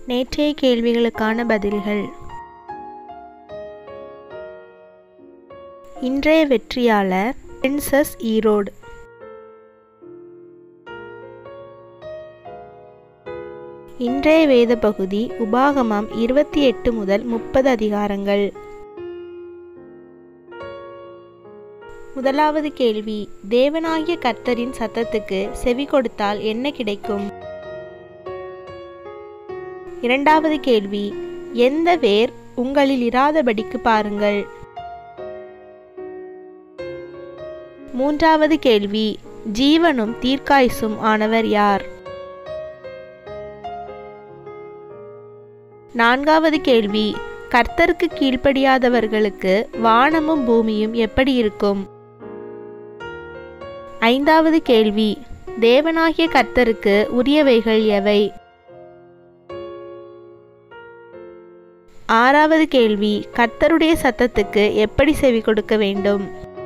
நேற்றைய கேள்விகளுக்கான பதில்கள் இன்றைய வெற்றியாளர் பிரின்சஸ் ஈரோடு இன்றைய வேத பகுதி உபாகமம் இருபத்தி எட்டு முதல் முப்பது அதிகாரங்கள் முதலாவது கேள்வி தேவனாகிய கர்த்தரின் சத்தத்துக்கு செவி கொடுத்தால் என்ன கிடைக்கும் இரண்டாவது கேள்வி எந்த வேர் உங்களில் இராதபடிக்கு பாருங்கள் மூன்றாவது கேள்வி ஜீவனும் தீர்க்காயுசும் ஆனவர் யார் நான்காவது கேள்வி கர்த்தருக்கு கீழ்ப்படியாதவர்களுக்கு வானமும் பூமியும் எப்படி இருக்கும் ஐந்தாவது கேள்வி தேவனாகிய கர்த்தருக்கு உரியவைகள் எவை ஆறாவது கேள்வி கர்த்தருடைய சத்தத்துக்கு எப்படி செவி கொடுக்க வேண்டும்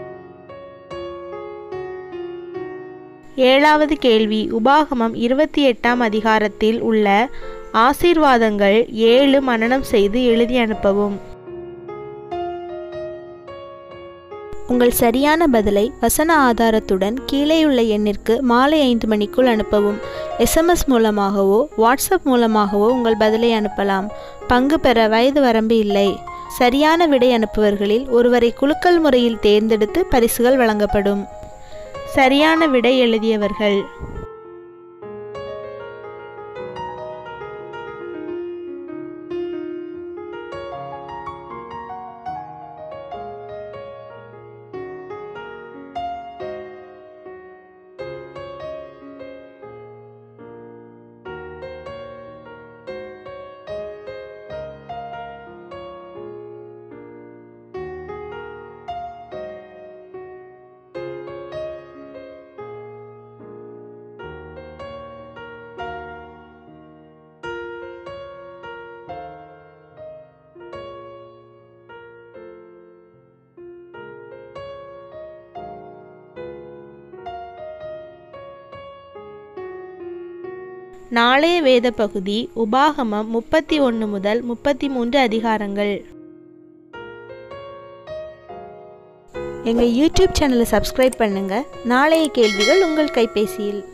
ஏழாவது கேள்வி உபாகமம் இருபத்தி எட்டாம் அதிகாரத்தில் உள்ள ஆசீர்வாதங்கள் ஏழு மனனம் செய்து எழுதி அனுப்பவும் உங்கள் சரியான பதிலை வசன ஆதாரத்துடன் கீழேயுள்ள எண்ணிற்கு மாலை ஐந்து மணிக்குள் அனுப்பவும் எஸ்எம்எஸ் மூலமாகவோ வாட்ஸ்அப் மூலமாகவோ உங்கள் பதிலை அனுப்பலாம் பங்கு பெற வயது வரம்பு இல்லை சரியான விடை அனுப்புவர்களில் ஒருவரை குலுக்கல் முறையில் தேர்ந்தெடுத்து பரிசுகள் வழங்கப்படும் சரியான விடை எழுதியவர்கள் நாளைய வேத பகுதி உபாகமம் முப்பத்தி ஒன்று முதல் முப்பத்தி மூன்று அதிகாரங்கள் எங்கள் யூடியூப் சேனலை சப்ஸ்கிரைப் பண்ணுங்க நாளைய கேள்விகள் உங்கள் கைபேசியில்